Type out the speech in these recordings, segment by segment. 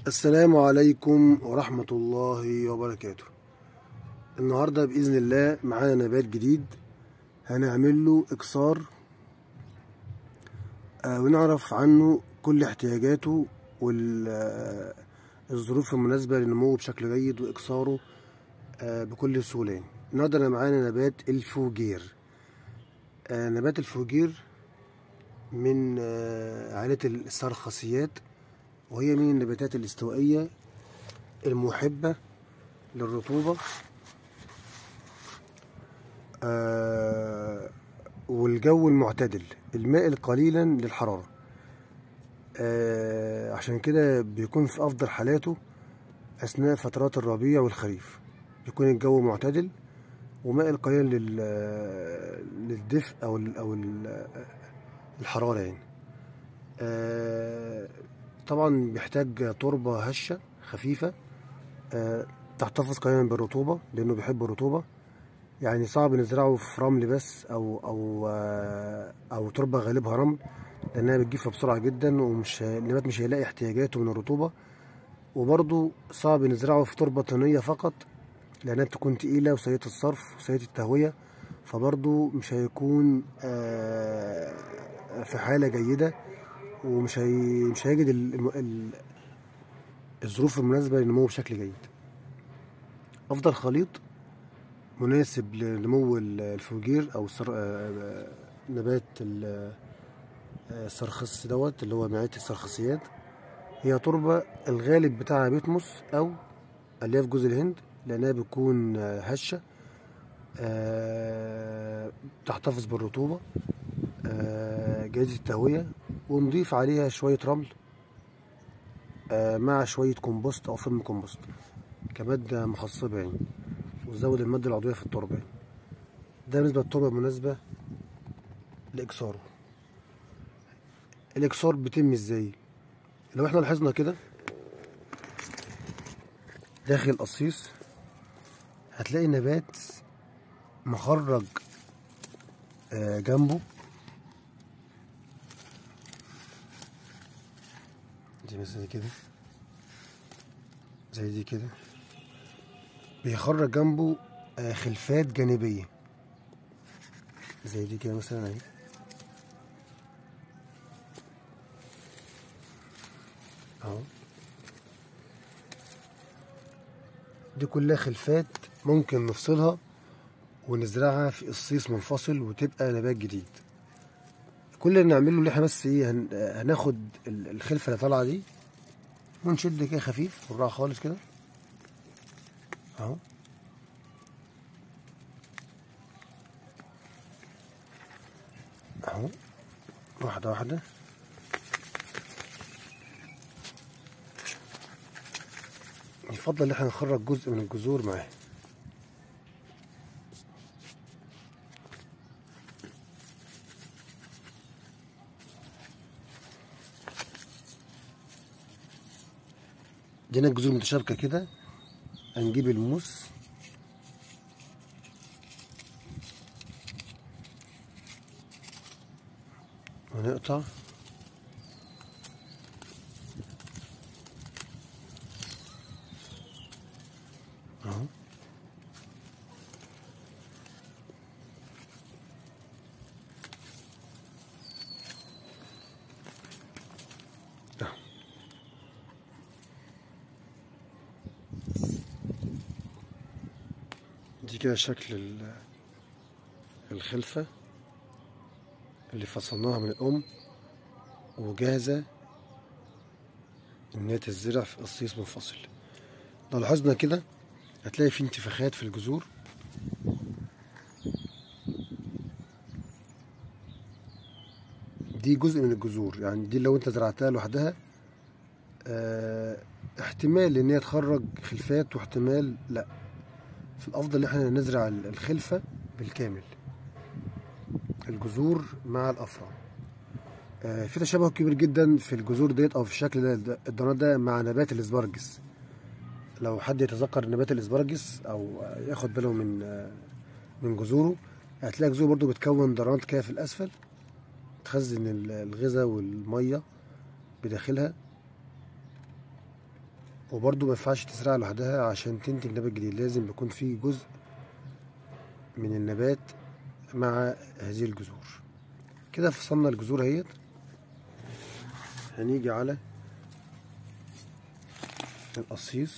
السلام عليكم ورحمة الله وبركاته النهاردة بإذن الله معانا نبات جديد هنعمل له إكسار آه، ونعرف عنه كل احتياجاته والظروف المناسبة لنموه بشكل جيد وإكساره آه، بكل سهولة يعني. النهاردة أنا معانا نبات الفوجير آه، نبات الفوجير من آه، عائلة السرخسيات وهي من النباتات الاستوائية المحبة للرطوبة آه والجو المعتدل المائل قليلا للحرارة آه عشان كده بيكون في أفضل حالاته أثناء فترات الربيع والخريف بيكون الجو معتدل ومائل قليلا لل للدفء أو ال أو ال الحرارة يعني آه طبعا بيحتاج تربة هشة خفيفة آه تحتفظ قليلا بالرطوبة لأنه بيحب الرطوبة يعني صعب نزرعه في رمل بس أو أو آه أو تربة غالبها رمل لأنها بتجيف بسرعة جدا ومش النبات مش هيلاقي احتياجاته من الرطوبة وبرضه صعب نزرعه في تربة طينية فقط لأنها بتكون تقيلة وسيئة الصرف وسيئة التهوية فبرضه مش هيكون آه في حالة جيدة ومش هي... مش هيجد ال... ال... الظروف المناسبة للنمو بشكل جيد أفضل خليط مناسب لنمو الفوجير أو السر... نبات السرخس دوت اللي هو معية السرخسيات هي تربة الغالب بتاعها بيتموس أو ألياف جوز الهند لأنها بتكون هشة تحتفظ بالرطوبة جيدة التهوية ونضيف عليها شوية رمل مع شوية كومبوست أو فيلم كومبوست كمادة مخصبة يعني وتزود المادة العضوية في التربة يعني. ده بالنسبة للتربة المناسبة لإكساره الإكسار بيتم إزاي لو إحنا لاحظنا كده داخل القصيص هتلاقي نبات مخرج جنبه دي مثلا كده زي دي كده بيخرج جنبه خلفات جانبية زي دي كده مثلا اهي اهو دي كلها خلفات ممكن نفصلها ونزرعها في قصيص منفصل وتبقى نبات جديد كل اللي نعمله اللي احنا بس ايه هناخد الخلفه اللي طالعه دي ونشد كده خفيف بالراحه خالص كده اهو اهو واحده واحده يفضل ان احنا نخرج جزء من الجذور معاه دينا الجذور متشابكة كده هنجيب الموس ونقطع اهو دي كده شكل الخلفة اللي فصلناها من الأم وجاهزة إنها تتزرع في قصيص منفصل لو لاحظنا كده هتلاقي في انتفاخات في الجذور دي جزء من الجذور يعني دي لو انت زرعتها لوحدها اه احتمال ان هي تخرج خلفات واحتمال لا فالافضل ان احنا نزرع الخلفه بالكامل الجذور مع الافرع آه في تشابه كبير جدا في الجذور ديت او في الشكل ده الدونات ده مع نبات الاسبرجس لو حد يتذكر نبات الاسبرجس او ياخد باله من آه من جذوره هتلاقي جذور برضو بتكون درانات كده في الاسفل تخزن الغذاء والميه بداخلها وبرضو ما ينفعش تزرعها لوحدها عشان تنتج نبات جديد لازم يكون في جزء من النبات مع هذه الجذور كده فصلنا الجذور اهيت هنيجي على القصيص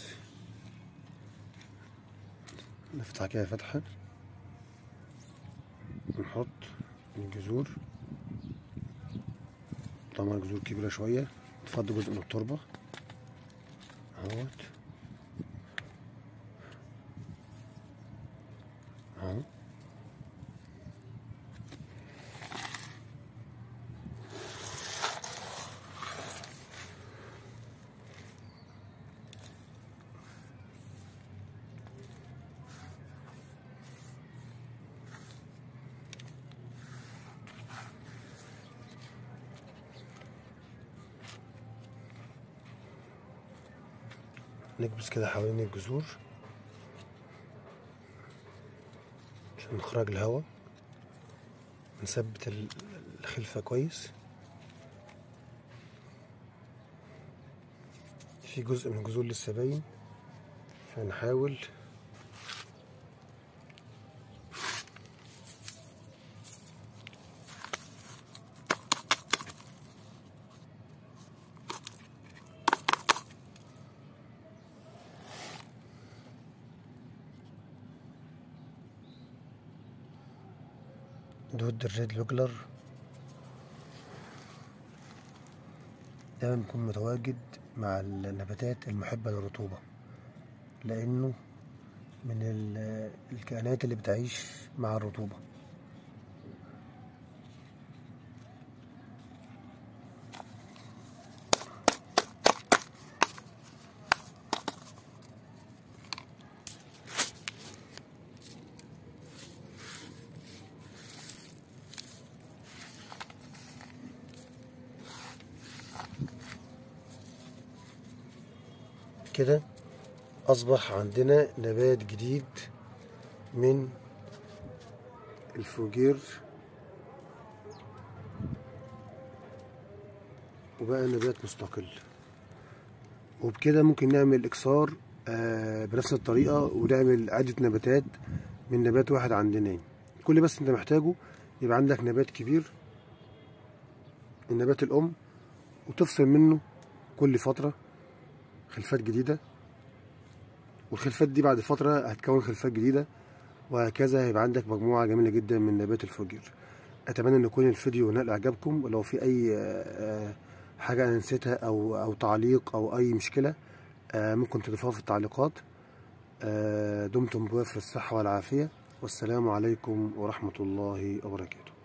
نفتح كده فتحة نحط الجذور طبعا جذور كبيرة شوية تفضي جزء من التربة اهوت اهو نكبس كده حوالين الجذور عشان نخرج الهواء نثبت ال- الخلفة كويس في جزء من الجذور لسه باين فنحاول دود الريد لوجلر دايما بيكون متواجد مع النباتات المحبة للرطوبة لأنه من ال- الكائنات اللي بتعيش مع الرطوبة كده أصبح عندنا نبات جديد من الفوجير وبقى نبات مستقل وبكده ممكن نعمل إكسار آه، بنفس الطريقة ونعمل عدة نباتات من نبات واحد عندنا كل بس انت محتاجه يبقى عندك نبات كبير النبات الأم وتفصل منه كل فترة خلفات جديدة والخلفات دي بعد فترة هتكون خلفات جديدة وهكذا هيبقى عندك مجموعة جميلة جدا من نبات الفجر أتمنى أن يكون الفيديو نال إعجابكم ولو في أي آه، حاجة أنا نسيتها أو أو تعليق أو أي مشكلة آه، ممكن تضيفوها في التعليقات آه، دمتم بوافر الصحة والعافية والسلام عليكم ورحمة الله وبركاته